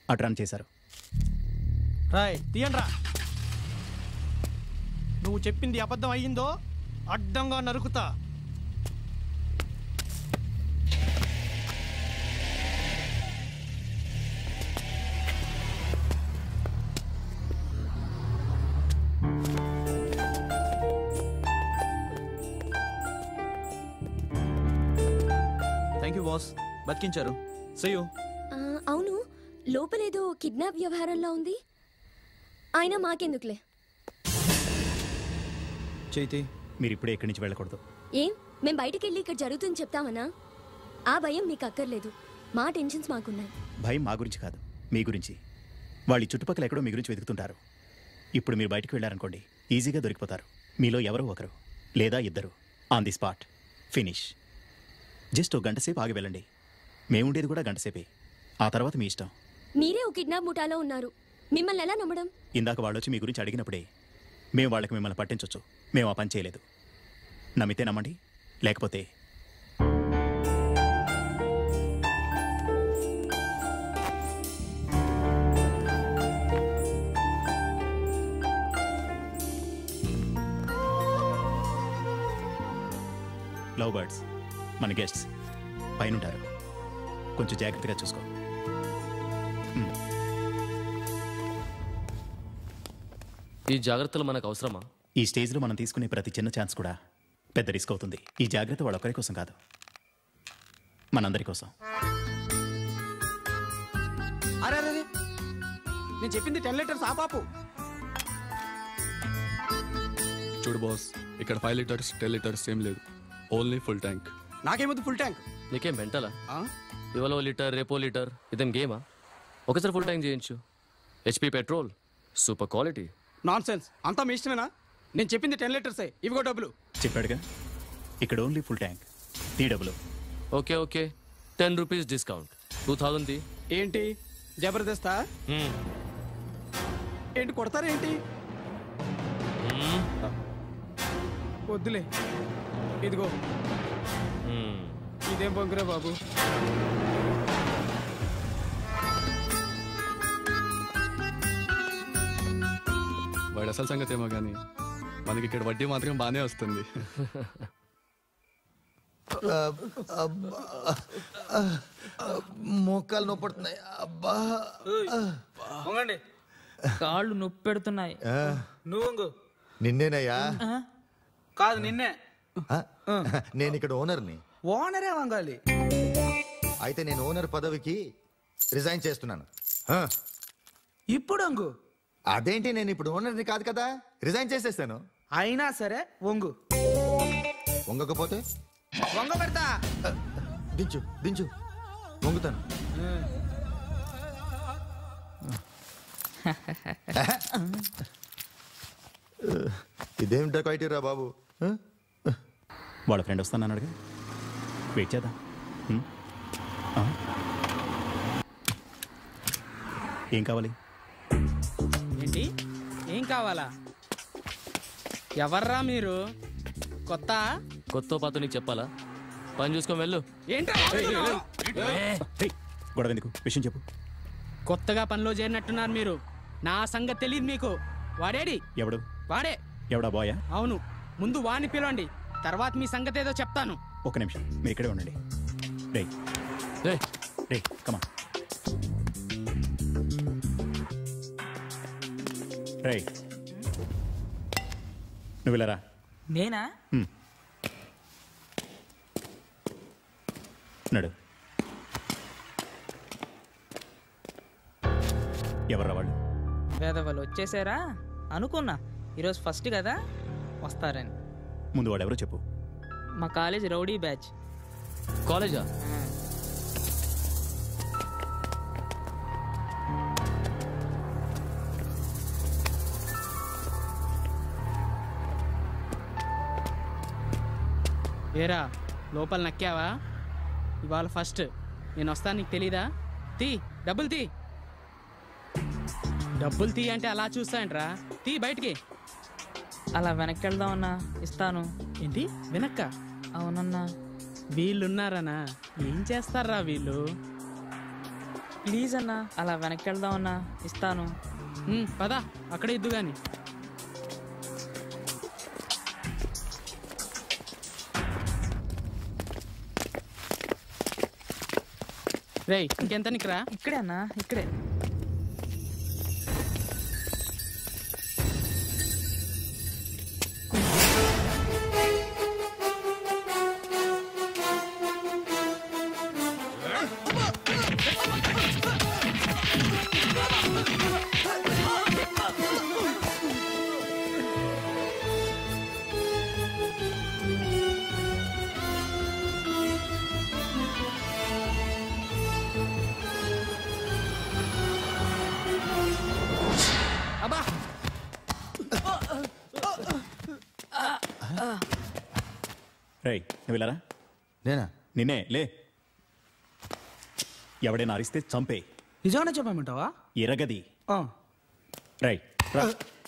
అటు రన్ చేశారు రాయ్ తీయండ్రా నువ్వు చెప్పింది అబద్ధం అయ్యిందో అడ్డంగా నరుకుతా థ్యాంక్ యూ బాస్ బతికించారు సయ్యూ ఆ, అవును లోపలేదో కిడ్నాప్ వ్యవహారంలో ఉంది అయినా మాకెందుకులే చైతి మీరు ఇప్పుడే ఇక్కడి నుంచి వెళ్ళకూడదు ఏం మేం బయటికి వెళ్ళి ఇక్కడ జరుగుతుంది చెప్తామనా ఆ భయం మీకు అక్కర్లేదు మా టెన్షన్స్ మాకున్నాయి భయం మా గురించి కాదు మీ గురించి వాళ్ళు ఈ చుట్టుపక్కల ఎక్కడో మీ గురించి వెతుకుతుంటారు ఇప్పుడు మీరు బయటకు వెళ్ళారనుకోండి ఈజీగా దొరికిపోతారు మీలో ఎవరో ఒకరు లేదా ఇద్దరు on the spot finish just ఒక గంట సేపు ఆగి వెళ్ళండి మేముండేది కూడా గంట సేపే ఆ తర్వాత మీ ఇష్టం మీరే ఓ కిడ్నాప్ ముఠాలో ఉన్నారు మిమ్మల్ని ఎలా నమ్మడం ఇందాక వాళ్ళు వచ్చి మీ గురించి అడిగినప్పుడే మేము వాళ్ళకి మిమ్మల్ని పట్టించవచ్చు మేము ఆ పని చేయలేదు నమ్మితే నమ్మండి లేకపోతే లవ్ బర్డ్స్ మన గెస్ట్స్ పైనుంటారు కొంచెం జాగ్రత్తగా చూసుకో మ్. ఈ జాగ్రత్తలు మనకు అవసరమా ఈ స్టేజ్లో మనం తీసుకునే ప్రతి చిన్న ఛాన్స్ కూడా పెద్ద రిస్క్ అవుతుంది ఈ జాగ్రత్త వాళ్ళొక్కరి కోసం కాదు మనందరి కోసం అరే అరే అరే. నేను చెప్పింది టెన్ లీటర్స్ ఆ పాపు చూడు బాస్ ఇక్కడ ఫైవ్ లీటర్స్ టెన్ లీటర్స్ ఏం లేదు ఓన్లీ ఫుల్ ట్యాంక్ నాకేమొద్దు ఫుల్ ట్యాంక్ నీకేం మెంటలా ఇవాళ ఓ లీటర్ రేపో లీటర్ ఇదేం గేమా ఒకసారి ఫుల్ ట్యాంక్ చేయించు HP petrol super quality nonsense అంతా మీ ఇష్టమేనా నేను చెప్పింది టెన్ లీటర్సే ఇవిగో డబ్బులు చెప్పాడుగా ఇక్కడ ఓన్లీ ఫుల్ ట్యాంక్ టీ డబ్బులు okay okay ten rupees discount two thousand ది ఏంటి జబర్దస్తా ఏంటి కొడతారా ఏంటి వద్దులే ఇదిగో ఇదేం బొంగురా బాబు వాడు అసలు సంగతి ఏమో కానీ మనకి ఇక్కడ వడ్డీ మాత్రం బాగానే వస్తుంది మోకాలు నొప్పడుతున్నాయి అబ్బా పొంగండి కాళ్ళు నొప్పి పెడుతున్నాయి నువ్వు నిన్నేనయ్యా కాదు నిన్నే ఆ? నేను ఇక్కడ ఓనర్ని ఓనరే వంగాలి అయితే నేను ఓనర్ పదవికి రిజైన్ చేస్తున్నాను ఆ. ఇప్పుడు వంగు అదేంటి నేను ఇప్పుడు ఓనర్ని కాదు కదా రిజైన్ చేసేస్తాను అయినా సరే వంగు వంగకపోతే వంగ పెడతా దించు దించు వంగుతాను ఇదేం డకైటీరా బాబు ఆ? వాళ్ళ ఫ్రెండ్ వస్తానన్నాడుగా వెయిట్ చేద్దాం హ్మ్? ఆ? ఏం కావాలి ఏంటి ఏం కావాలా ఎవర్రా మీరు కొత్త కొత్త పాత నీకు చెప్పాలా పని చూసుకొని వెళ్ళు ఏంట్రా హేయ్, గొడవ ఎందుకు విషయం చెప్పు కొత్తగా పనిలో చేరినట్టున్నారు మీరు నా సంగతి తెలియదు మీకు వాడేడి ఎవడు వాడే ఎవడా బాయా అవును ముందు వాడిని పిలవండి తర్వాత మీ సంగతి ఏదో చెప్తాను ఒక్క నిమిషం మీరు ఇక్కడే ఉండండి రే రే రే కమా రే నువ్వు ఇలా రా నేనా హ్మ్. నడు ఎవర్రా వాళ్ళు వేదవాళ్ళు వచ్చేసారా అనుకున్నా ఈరోజు ఫస్ట్ కదా వస్తారని ముందు వాడు ఎవరో చెప్పు మా కాలేజ్ రౌడీ బ్యాచ్ కాలేజా ఏరా లోపల నక్కావా ఇవాళ ఫస్ట్ నేను వస్తాను నీకు తెలీదా తీ డబ్బులు తీ డబ్బులు తీ అంటే అలా చూస్తాయంట్రా తీ బయటికి అలా వెనక్కి వెళ్దామన్నా ఇస్తాను ఏంటి వెనక్క అవునన్నా వీళ్ళున్నారనా ఏం చేస్తారా వీళ్ళు ప్లీజ్ అన్నా అలా వెనక్కి వెళ్దాం అన్నా ఇస్తాను ఉమ్, పద అక్కడే ఇద్దు గాని రేయ్ ఇంకెంత నీకురా ఇక్కడే అన్నా ఇక్కడే అబ్బా రేయ్ నువ్వు వెళ్ళారా నేనా నిన్నే లే ఎవడైనా అరిస్తే చంపే నిజంగానే చెప్పమంటావా ఇరగది ఆ. రైట్ రా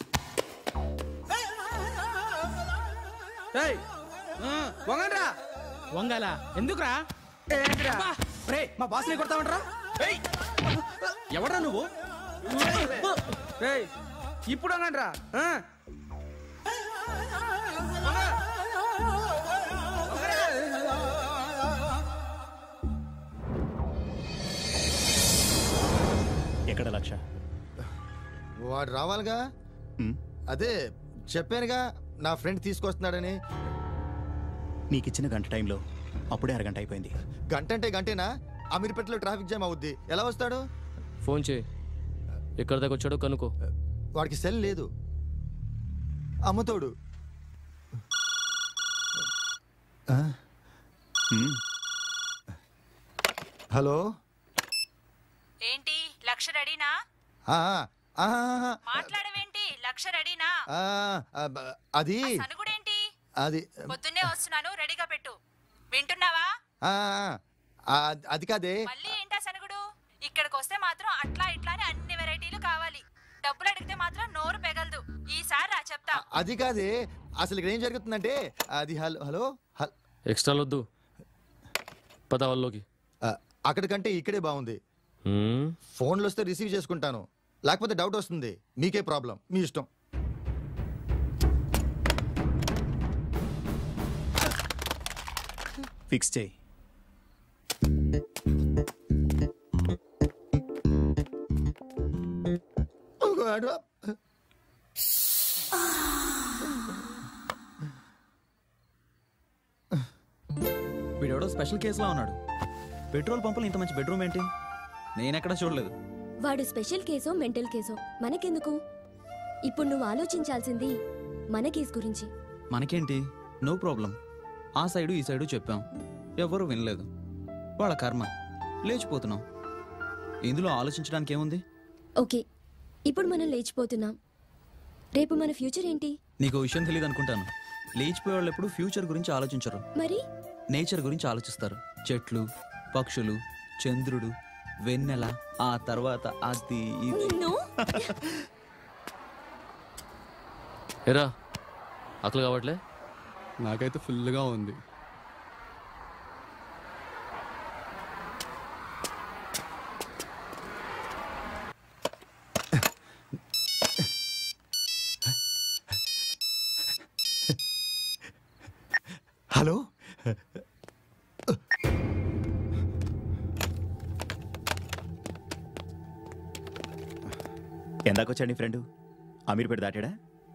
ఏయ్ ఆ, వంగండ్రా వంగాల ఎందుకురా ఏంట్రా రే మా బాస్ని కొడతామంటరా ఏయ్ ఎవడ్రా నువ్వు రేయ్ ఇప్పుడు వంగండ్రా ఆ. వంగ. ఎక్కడ లక్ష వాడు రావాలిగా ఉమ్, అదే చెప్పానుగా నా ఫ్రెండ్ తీసుకొస్తున్నాడని నీకిచ్చిన గంట టైంలో అప్పుడే అరగంట అయిపోయింది గంట అంటే గంటేనా అమీర్పేటలో ట్రాఫిక్ జామ్ అవుద్ది ఎలా వస్తాడు ఫోన్ చేయి ఎక్కడి దాకా వచ్చాడో కనుకో వాడికి సెల్ లేదు అమ్ముతోడు ఆ? ఉమ్, హలో ఏంటి లక్ష రెడీనా ఆ, ఆ, ఆ, మాట్లాడవేంటి లక్ష రెడీనా ఆ, ఆ, బ- అది సనుగుడేంటి అది పొద్దున్నే వస్తున్నాను రెడీగా పెట్టు వింటున్నావా ఆ, ఆ, అది కాదే మళ్ళీ ఏంటా సనుగుడు ఇక్కడికి వస్తే మాత్రం అట్లా ఇట్లా అని అన్ని వెరైటీలు కావాలి డబ్బులు అడిగితే మాత్రం నోరు పెగలదు ఈసారి రా చెప్తా అది కాదే అసలు ఇక్కడ ఏం జరుగుతుందంటే అది హలో హలో హల్- ఎక్స్ట్రా వద్దు పద వాళ్ళలోకి ఆ, అక్కడికంటే ఇక్కడే బాగుంది హ్మ్, ఫోన్లు వస్తే రిసీవ్ చేసుకుంటాను లేకపోతే డౌట్ వస్తుంది మీకే ప్రాబ్లం మీ ఇష్టం ఫిక్స్ చేయి వీడెవడో స్పెషల్ కేసులా ఉన్నాడు పెట్రోల్ పంపులు ఇంత మంచి బెడ్రూమ్ ఏంటి నేనెక్కడ చూడలేదు వాడు స్పెషల్ కేసో మెంటల్ కేసో మనకెందుకు ఇప్పుడు నువ్వు ఆలోచించాల్సింది మన కేసు గురించి మనకేంటి నో ప్రాబ్లం ఆ సైడు ఈ సైడు చెప్పాం ఎవ్వరూ వినలేదు వాళ్ళ కర్మ లేచిపోతున్నాం ఇందులో ఆలోచించడానికి ఏముంది ఓకే ఇప్పుడు మనం లేచిపోతున్నాం రేపు మన ఫ్యూచర్ ఏంటి నీకు ఓ విషయం తెలియదు అనుకుంటాను లేచిపోయే వాళ్ళు ఎప్పుడు ఫ్యూచర్ గురించి ఆలోచించరు మరి నేచర్ గురించి ఆలోచిస్తారు చెట్లు పక్షులు చంద్రుడు వెన్నెల ఆ తర్వాత అది ఇది నిన్ను ఏరా ఆకలి కావట్లే నాకైతే ఫుల్గా ఉంది హలో ఎందాకొచ్చాడు నీ ఫ్రెండ్ అమీర్పేట దాటాడా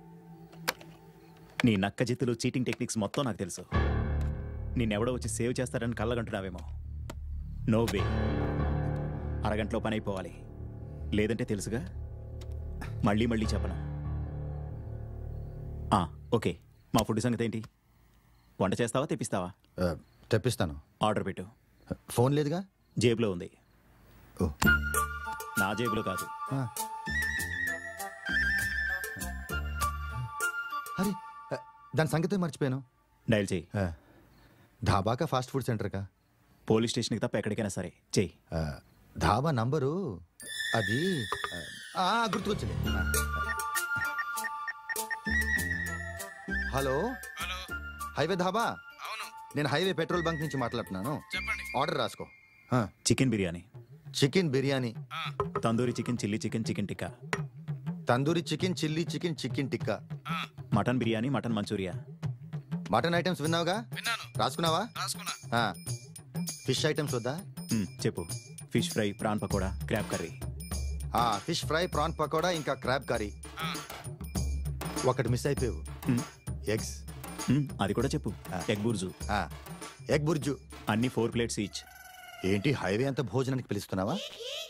నీ నక్క జిత్తులు చీటింగ్ టెక్నిక్స్ మొత్తం నాకు తెలుసు నిన్నెవడో వచ్చి సేవ్ చేస్తాడని కళ్ళగంటున్నావేమో నో వే అరగంటలో పని అయిపోవాలి లేదంటే తెలుసుగా మళ్ళీ మళ్ళీ చెప్పను ఆ, ఓకే మా ఫుడ్ సంగతి ఏంటి వంట చేస్తావా తెప్పిస్తావా ఆ, తెప్పిస్తాను ఆర్డర్ పెట్టు ఫోన్ లేదుగా జేబులో ఉంది ఓ నా జేబులో కాదు ఆ. అరే ఆ, దాని సంగతే మర్చిపోయాను డైల్ చేయి ఆ, ధాబాకా ఫాస్ట్ ఫుడ్ సెంటర్కా పోలీస్ స్టేషన్కి తప్ప ఎక్కడికైనా సరే చెయ్యి ఆ, ధాబా నంబరు అది ఆ, ఆ, గుర్తుకొచ్చింది ఆ. హలో హలో హైవే ధాబా అవును నేను హైవే పెట్రోల్ బంక్ నుంచి మాట్లాడుతున్నాను చెప్పండి ఆర్డర్ రాసుకో ఆ, chicken biryani chicken biryani tandoori chicken chilli chicken chicken tikka tandoori chicken chilli chicken chicken tikka mutton biryani mutton manchurian mutton items విన్నావుగా విన్నాను రాసుకున్నావా రాసుకున్నా ఆ. ఫిష్ ఐటమ్స్ వద్దా మ్, చెప్పు fish fry prawn pakoda crab curry ఆ, ఫిష్ ఫ్రై ప్రాన్ పకోడా ఇంకా క్రాబ్ కర్రీ ఒకటి మిస్ అయిపోయావు మ్, ఎగ్స్ మ్, అది కూడా చెప్పు ఎగ్ బుర్జు ఆ, ఎగ్ బుర్జు అన్ని ఫోర్ ప్లేట్స్ ఈచ్ ఏంటి హైవే అంతా భోజనానికి పిలుస్తున్నావా